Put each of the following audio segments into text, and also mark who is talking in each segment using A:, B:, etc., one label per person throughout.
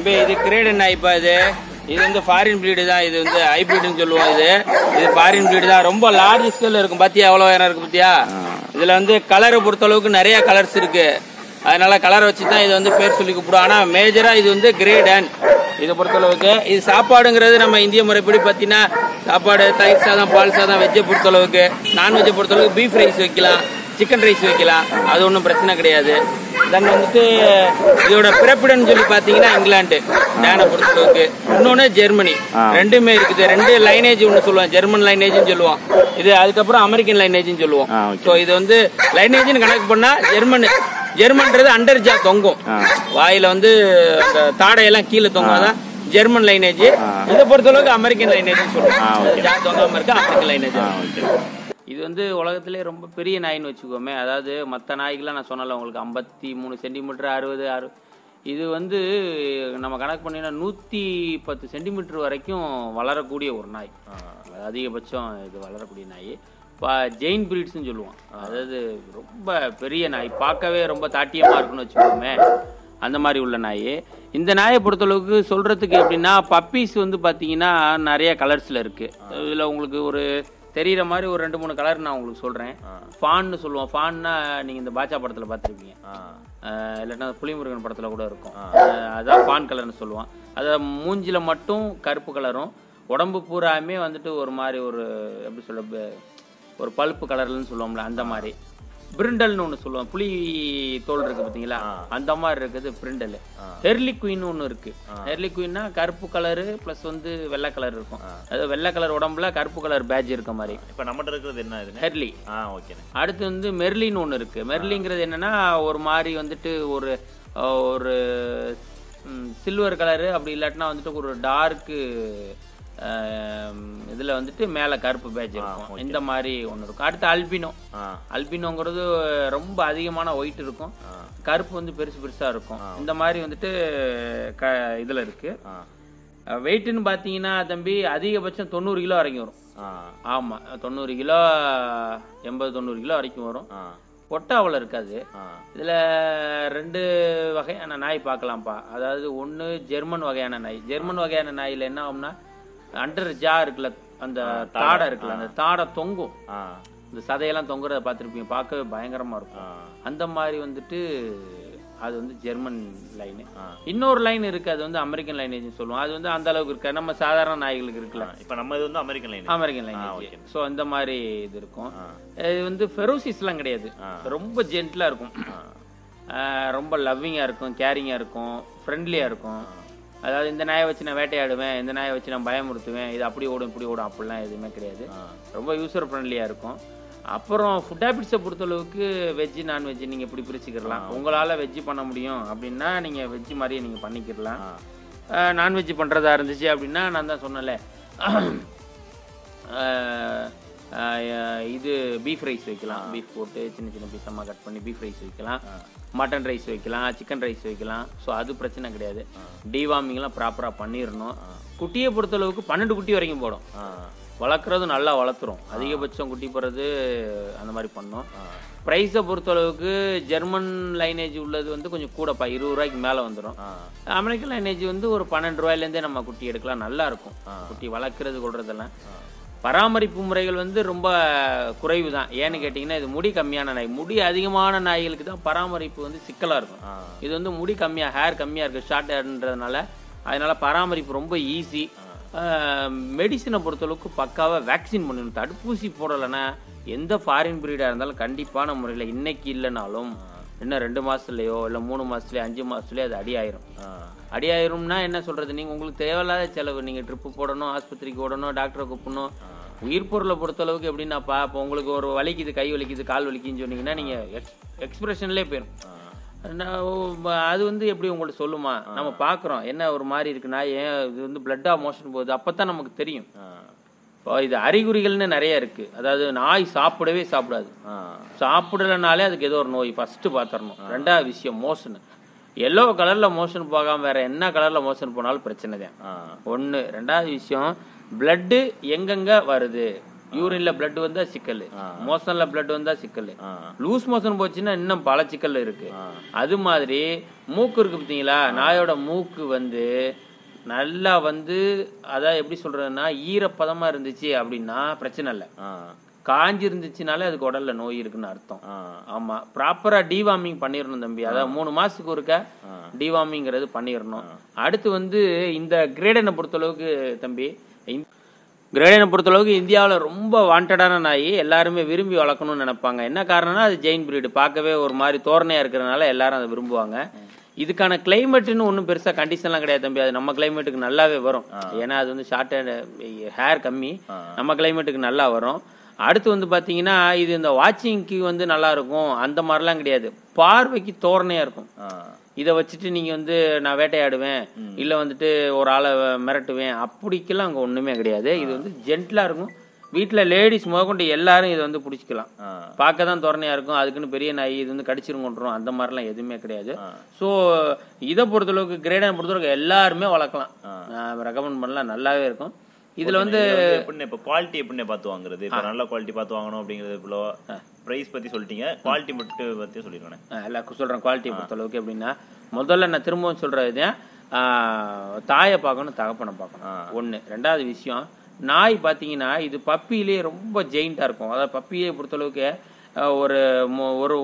A: தம்பி இது கிரேடு நாய்ப்பா இது இது வந்து ஃபாரின் பிரீடு தான் இது வந்து ஹைபிரிட்னு சொல்லுவோம் இது இது ஃபாரின் பிரீடு தான் ரொம்ப லார்ஜ் ஸ்கேல்ல இருக்கும் பாத்தியா எவ்வளவு உயரம் இருக்கு பாத்தியா இதுல வந்து கலரை பொறுத்த அளவுக்கு நிறைய கலர்ஸ் இருக்கு அதனால கலர் வச்சு தான் இது வந்து பேர் சொல்லி கூப்பிடும் ஆனா மேஜரா இது வந்து கிரேடன் இதை பொறுத்தளவுக்கு இது சாப்பாடுங்கிறது நம்ம இந்திய முறைப்படி பார்த்தீங்கன்னா சாப்பாடு தயிர் சாதம் பால் சாதம் வெஜ்ஜை பொறுத்தளவுக்கு நான்வெஜ்ஜை பொறுத்தளவுக்கு பீஃப் ரைஸ் வைக்கலாம் சிக்கன் ரைஸ் வைக்கலாம் அது ஒன்றும் பிரச்சனை கிடையாது தென் வந்துட்டு இதோட பிறப்பிடம்னு சொல்லி பார்த்தீங்கன்னா இங்கிலாந்து டேனை பொறுத்தளவுக்கு இன்னொன்று ஜெர்மனி ரெண்டுமே இருக்குது ரெண்டு லைனேஜ் ஒன்று சொல்லுவோம் ஜெர்மன் லைனேஜ்னு சொல்லுவோம் இது அதுக்கப்புறம் அமெரிக்கன் லைனேஜ்னு சொல்லுவோம்
B: ஆ, okay.
A: ஸோ இது வந்து லைனேஜ்னு கணக்கு பண்ணா ஜெர்மன் ஜெர்மன்றது அண்டர் ஜா தொங்கும்
B: ஆ.
A: வாயில வந்து அந்த தாடையெல்லாம் கீழே தொங்காதான் ஜெர்மன் லைனேஜ் இதை பொறுத்தளவுக்கு அமெரிக்கன் லைனேஜ்
B: ஆ,
A: சொல்லுவோம்
B: okay.
A: ஜா தொங்காம இருக்க அமெரிக்கன் லைனேஜ்
B: ஆ ஓகே
A: இது வந்து உலகத்திலே ரொம்ப பெரிய நாயின்னு வச்சுக்கோமே அதாவது மற்ற நாய்கள்லாம் நான் சொன்னல உங்களுக்கு ஐம்பத்தி மூணு சென்டிமீட்டர் அறுபது அறு இது வந்து நம்ம கணக்கு பண்ணினா நூற்றி பத்து சென்டிமீட்டர் வரைக்கும் வளரக்கூடிய ஒரு நாய் அது அதிகபட்சம் இது வளரக்கூடிய நாய் இப்போ ஜெயின் பிரீட்ஸ்னு சொல்லுவோம் அதாவது ரொம்ப பெரிய நாய் பார்க்கவே ரொம்ப தாட்டியமாக இருக்குன்னு வச்சுக்கோமே அந்த மாதிரி உள்ள நாய் இந்த நாயை பொறுத்தளவுக்கு சொல்றதுக்கு எப்படின்னா பப்பீஸ் வந்து பார்த்தீங்கன்னா நிறைய கலர்ஸில் இருக்கு இதில் உங்களுக்கு ஒரு தெரியிற மாதிரி ஒரு ரெண்டு மூணு கலர் நான் உங்களுக்கு சொல்றேன் ஃபான்னு சொல்லுவோம் ஃபான்னா நீங்க இந்த பாச்சா படத்துல பார்த்துருப்பீங்க இல்லாட்டா புலிமுருகன் படத்துல கூட இருக்கும் அஹ் அதான் ஃபான் கலர்னு சொல்லுவோம் அதை மூஞ்சில மட்டும் கருப்பு கலரும் உடம்பு பூராமே வந்துட்டு ஒரு மாதிரி ஒரு எப்படி சொல்ல ப- ஒரு பழுப்பு கலர்லன்னு சொல்லுவோம்ல அந்த மாதிரி பிரிண்டல்னு ஒன்று சொல்லுவோம் புலி தோல் இருக்கு பார்த்தீங்களா அந்த மாதிரி இருக்குது பிரிண்டல் ஹெர்லி குயின் ஒன்று இருக்கு ஹெர்லி குயின்னா கருப்பு கலரு ப்ளஸ் வந்து வெள்ளை கலர் இருக்கும் அதாவது வெள்ளை கலர் உடம்புல கருப்பு கலர் பேட்ச் இருக்க மாதிரி
B: இப்போ நம்மகிட்ட இருக்கிறது என்ன இதுன்னு
A: ஹெர்லி
B: ஆ ஓகேண்ணே
A: அடுத்து வந்து மெர்லின்னு ஒன்று இருக்கு மெர்லிங்கிறது என்னன்னா ஒரு மாதிரி வந்துட்டு ஒரு அஹ், ஒரு சில்வர் கலரு அப்படி இல்லாட்டினா வந்துட்டு ஒரு டார்க்கு இதுல வந்துட்டு மேல கருப்பு பேட்ச் இருக்கும் இந்த மாதிரி ஒன்று இருக்கும் அடுத்து அல்பினோ
B: ஆ
A: அல்பினோங்கிறது ரொம்ப அதிகமான ஒயிட் இருக்கும் கருப்பு வந்து பெருசு பெருசா இருக்கும் இந்த மாதிரி வந்துட்டு க இதுல இருக்கு
B: ஆ
A: வெயிட்னு பார்த்தீங்கன்னா தம்பி அதிகபட்சம் தொண்ணூறு கிலோ வரைக்கும் வரும்
B: ஆ
A: ஆமா தொண்ணூறு கிலோ எண்பது தொண்ணூறு கிலோ வரைக்கும் வரும்
B: ஆ
A: பொட்டை அவ்வளோ இருக்காது
B: ஆ
A: இதுல ரெண்டு வகையான நாய் பார்க்கலாம்ப்பா அதாவது ஒண்ணு ஜெர்மன் வகையான நாய் ஜெர்மன் வகையான நாயில என்ன ஆகும்னா அண்டர் ஜா இருக்குல்ல அந்த தாடை இருக்குல்ல அந்த தாடை தொங்கும்
B: ஆ
A: இந்த சதையெல்லாம் தொங்குறத பார்த்துருப்பீங்க பார்க்கவே பயங்கரமா இருக்கும்
B: ஆ
A: அந்த மாதிரி வந்துட்டு அது வந்து ஜெர்மன் லைனு
B: ஆ.
A: இன்னொரு லைன் இருக்கு அது வந்து அமெரிக்கன் லைனேஜ் சொல்லுவோம் அது வந்து அந்த அளவுக்கு இருக்காது நம்ம சாதாரண நாய்களுக்கு இருக்குல்ல
B: இப்போ நம்ம இது வந்து அமெரிக்கன் லைன்
A: அமெரிக்கன்
B: ஆ,
A: லைனேஜ்
B: okay.
A: ஸோ அந்த மாதிரி இது இருக்கும்
B: ஆ
A: இது வந்து ஃபெரோசிஸ்லாம் கிடையாது
B: ஆ.
A: ரொம்ப ஜென்டிலாக இருக்கும் ஆஹ் ரொம்ப லவ்விங்காக இருக்கும் கேரிங்காக இருக்கும் ஃப்ரெண்ட்லியாக இருக்கும் அதாவது இந்த நாயை வச்சு நான் வேட்டையாடுவேன் இந்த நாயை வச்சு நான் பயமுறுத்துவேன் இது அப்படி ஓடும் இப்படி ஓடும் அப்படிலாம் எதுவுமே கிடையாது ரொம்ப யூசர் ஃப்ரெண்ட்லியாக இருக்கும் அப்புறம் ஃபுட் ஹேபிட்ஸை பொறுத்தளவுக்கு வெஜ்ஜு நான்வெஜ் நீங்கள் இப்படி பிரிச்சுக்கிடலாம் உங்களால் வெஜ்ஜு பண்ண முடியும் அப்படின்னா நீங்கள் வெஜ்ஜு மாதிரியே நீங்கள் பண்ணிக்கிடலாம் நான்வெஜ் பண்ணுறதா இருந்துச்சு அப்படின்னா நான் தான் சொன்னல ஆஹ் ஆஹ் இது பீஃப் ரைஸ் வைக்கலாம் பீஃப் போட்டு சின்ன சின்ன பீஸமாக கட் பண்ணி பீஃப் ரைஸ் வைக்கலாம் மட்டன் ரைஸ் வைக்கலாம் சிக்கன் ரைஸ் வைக்கலாம் ஸோ அது பிரச்சனை கிடையாது டிவார்மிங்லாம் ப்ராப்பராக பண்ணிடணும் குட்டியை பொறுத்தளவுக்கு பன்னெண்டு குட்டி வரைக்கும் போடும்
B: ஆ
A: வளர்க்குறது நல்லா வளர்த்துரும் அதிகபட்சம் குட்டி போடுறது அந்த மாதிரி பண்ணோம் ப்ரைஸை பொறுத்தளவுக்கு ஜெர்மன் லைனேஜ் உள்ளது வந்து கொஞ்சம் கூடப்பா இருபது ரூபாய்க்கு மேலே வந்துடும்
B: ஆ
A: அமெரிக்கன் லைனேஜ் வந்து ஒரு பன்னெண்டு ரூபாயிலேருந்தே நம்ம குட்டி எடுக்கலாம் நல்லா இருக்கும் குட்டி வளர்க்குறது கொள்றதெல்லாம் பராமரிப்பு முறைகள் வந்து ரொம்ப குறைவு தான் ஏன்னு கேட்டிங்கன்னா இது முடி கம்மியான நாய் முடி அதிகமான நாய்களுக்கு தான் பராமரிப்பு வந்து சிக்கலாக இருக்கும்
B: ஆ
A: இது வந்து முடி கம்மியாக ஹேர் கம்மியாக இருக்குது ஷார்ட் ஹேர்ன்றதுனால அதனால பராமரிப்பு ரொம்ப ஈஸி மெடிசனை பொறுத்தளவுக்கு பக்காவாக வேக்சின் பண்ணணும் தடுப்பூசி போடலைன்னா எந்த ஃபாரின் பிரீடாக இருந்தாலும் கண்டிப்பான முறையில் இன்னைக்கு இல்லைனாலும் இன்னும் ரெண்டு மாதத்துலையோ இல்லை மூணு மாதத்துலையோ அஞ்சு மாதத்துலையோ அது அடி ஆயிரும்
B: ஆ
A: அடி ஆயிரும்னா என்ன சொல்கிறது நீங்கள் உங்களுக்கு தேவையில்லாத செலவு நீங்கள் ட்ரிப்பு போடணும் ஆஸ்பத்திரிக்கு ஓடணும் டாக்டரை கூப்பிடணும் உயிர் பொருளை பொறுத்தளவுக்கு எப்படின்னாப்பா இப்போ உங்களுக்கு ஒரு வலிக்குது கை வலிக்குது கால் வலிக்குதுன்னு சொன்னீங்கன்னா நீங்கள் எக்ஸ் எக்ஸ்பிரஷன்லேயே போயிடும் நான் ஓ- அது வந்து எப்படி உங்கள்ட்ட சொல்லுமா நம்ம பார்க்குறோம் என்ன ஒரு மாதிரி இருக்குன்னா ஏன் இது வந்து பிளட்டாக மோஷன் போகுது அப்போ தான் நமக்கு தெரியும்
B: ஆ
A: இப்போ இது அறிகுறிகள்னு நிறைய இருக்கு அதாவது நாய் சாப்பிடவே சாப்பிடாது
B: ஆ
A: சாப்பிடலனாலே அதுக்கு ஏதோ ஒரு நோய் ஃபர்ஸ்ட் பார்த்துடணும் ரெண்டாவது விஷயம் மோஷன் எல்லோ கலர்ல மோஷன் போகாம வேற என்ன கலர்ல மோஷன் போனாலும் பிரச்சனை தான்
B: ஆ
A: ஒன்று ரெண்டாவது விஷயம் பிளட்டு எங்கெங்க வருது யூரின்ல blood வந்தா சிக்கல்
B: ஆ.
A: மோஷன்ல blood வந்தா சிக்கல்
B: ஆ
A: லூஸ் மோஷன் போச்சுன்னா இன்னும் பல சிக்கல் இருக்கு
B: ஆ
A: அது மாதிரி மூக்கு இருக்கு பார்த்தீங்களா நாயோட மூக்கு வந்து நல்லா வந்து அதான் எப்படி சொல்றதுன்னா ஈரப்பதமா இருந்துச்சு அப்படின்னா பிரச்சனை இல்லை
B: ஆ
A: காஞ்சி இருந்துச்சுனாலே அதுக்கு உடல்ல நோய் இருக்குன்னு அர்த்தம்
B: ஆ
A: ஆமா ப்ராப்பரா டிவார்மிங் பண்ணிடணும் தம்பி அதாவது மூணு மாசத்துக்கு ஒருக்க
B: ஆ.
A: டிவார்மிங்கிறது பண்ணிடணும் அடுத்து வந்து இந்த கிரேடனை பொறுத்தளவுக்கு தம்பி கிரேடனை பொறுத்தளவுக்கு இந்தியாவில் ரொம்ப வாண்டடான நாய் எல்லாருமே விரும்பி வளர்க்கணும்னு நினைப்பாங்க என்ன காரணம்னா அது ஜெயின் பிரீடு பார்க்கவே ஒரு மாதிரி தோரணையா இருக்கிறனால எல்லாரும் அதை விரும்புவாங்க இதுக்கான கிளைமேட்டுன்னு ஒன்றும் பெருசாக கண்டிஷன்லாம் கிடையாது தம்பி அது நம்ம கிளைமேட்டுக்கு நல்லாவே வரும் ஏன்னா அது வந்து ஷார்ட் ஹேர் கம்மி
B: ஆ.
A: நம்ம கிளைமேட்டுக்கு நல்லா வரும் அடுத்து வந்து பாத்தீங்கன்னா இது இந்த வாட்சிங்க்கு வந்து நல்லா இருக்கும் அந்த மாதிரிலாம் கிடையாது பார்வைக்கு தோரணையா இருக்கும்
B: ஆ
A: இதை வச்சுட்டு நீங்க வந்து நான் வேட்டையாடுவேன் இல்ல வந்துட்டு ஒரு ஆளை மிரட்டுவேன் அப்படிக்கெல்லாம் அங்க ஒண்ணுமே கிடையாது இது வந்து ஜென்டலா இருக்கும் வீட்டுல லேடிஸ் முதற்கொண்டு எல்லாரும் இதை வந்து பிடிச்சிக்கலாம்
B: ஆ
A: பார்க்க தான் தோரணையா இருக்கும் அதுக்குன்னு பெரிய நாய் இது வந்து கடிச்சிரும் கொண்டுரும் அந்த மாதிரிலாம் எதுவுமே கிடையாது
B: ஆ.
A: ஸோ இதை பொறுத்தளவுக்கு கிரேடனை பொறுத்தளவுக்கு எல்லாருமே வளர்க்கலாம்
B: ஆ.
A: நான் ரெக்கமெண்ட் பண்ணலாம் நல்லாவே இருக்கும் இதுல வந்து
B: எப்படின்னு இப்போ குவாலிட்டி எப்படின்னு பார்த்து வாங்குறது இப்போ நல்ல குவாலிட்டி பார்த்து வாங்கணும் அப்படிங்கிறது இவ்வளோ ப்ரைஸ் பத்தி சொல்லிட்டீங்க குவாலிட்டி மட்டும் பத்தி சொல்லிடுவேன்
A: ஆ, எல்லாருக்கும் சொல்றேன் குவாலிட்டி பொறுத்தளவுக்கு எப்படின்னா முதல்ல நான் திரும்பவும் சொல்றது இது, ஆ, தாயை பார்க்கணும் தகப்பனை பார்க்கணும்
B: ஆ.
A: ஒண்ணு ரெண்டாவது விஷயம் நாய் பார்த்தீங்கன்னா இது பப்பியிலே ரொம்ப ஜெயிண்டா இருக்கும் அதாவது பப்பியை பொறுத்தளவுக்கு ஆ, ஒரு மு- ஒரு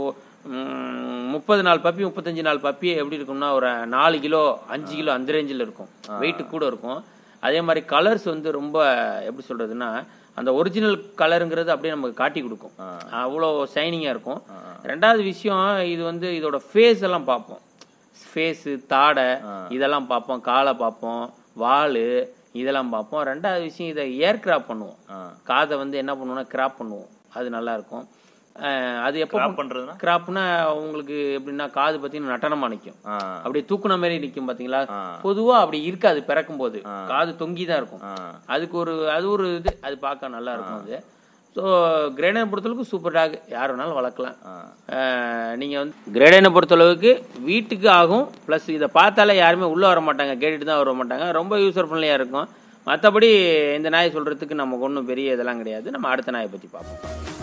A: ம், முப்பது நாள் பப்பி முப்பத்தஞ்சு நாள் பப்பி எப்படி இருக்கும்னா ஒரு நாலு கிலோ அஞ்சு கிலோ அந்த ரேஞ்சில் இருக்கும் வெயிட் கூட இருக்கும் அதே மாதிரி கலர்ஸ் வந்து ரொம்ப எப்படி சொல்றதுன்னா அந்த ஒரிஜினல் கலருங்கிறது அப்படியே நமக்கு காட்டி கொடுக்கும்
B: ஆ.
A: அவ்வளோ ஷைனிங்காக இருக்கும் ரெண்டாவது விஷயம் இது வந்து இதோட ஃபேஸ் எல்லாம் பார்ப்போம் ஃபேஸு தாடை இதெல்லாம் பார்ப்போம் காலை பார்ப்போம் வால் இதெல்லாம் பார்ப்போம் ரெண்டாவது விஷயம் இதை ஏர் கிராப் பண்ணுவோம்
B: ஆ
A: காதை வந்து என்ன பண்ணுவோம்னா கிராப் பண்ணுவோம் அது நல்லா இருக்கும் அஹ் அது எப்போ
B: கிராப் பண்றதுன்னா
A: கிராப்னா உங்களுக்கு எப்படின்னா காது பார்த்தீங்கன்னா நட்டனமா நிற்கும்
B: ஆ
A: அப்படியே தூக்குன மாதிரி நிற்கும் பார்த்தீங்களா
B: ஆ.
A: பொதுவா அப்படி இருக்காது பிறக்கும் போது காது தொங்கி தான் இருக்கும்
B: ஆ
A: அதுக்கு ஒரு அது ஒரு இது அது பார்க்க நல்லா இருக்கும் அது ஸோ கிரேடனை பொறுத்தளவுக்கு சூப்பர் டாக் யார் வேணாலும் வளர்க்கலாம்
B: ஆ
A: அஹ் நீங்க வந்து கிரேடனை பொறுத்தளவுக்கு வீட்டுக்கு ஆகும் ப்ளஸ் இதை பார்த்தாலே யாருமே உள்ள வர மாட்டாங்க கேட்டுட்டு தான் வர மாட்டாங்க ரொம்ப யூசர் ஃப்ரெண்ட்லியாக இருக்கும் மற்றபடி இந்த நாயை சொல்றதுக்கு நமக்கு ஒன்றும் பெரிய இதெல்லாம் கிடையாது நம்ம அடுத்த நாயை பற்றி பார்ப்போம்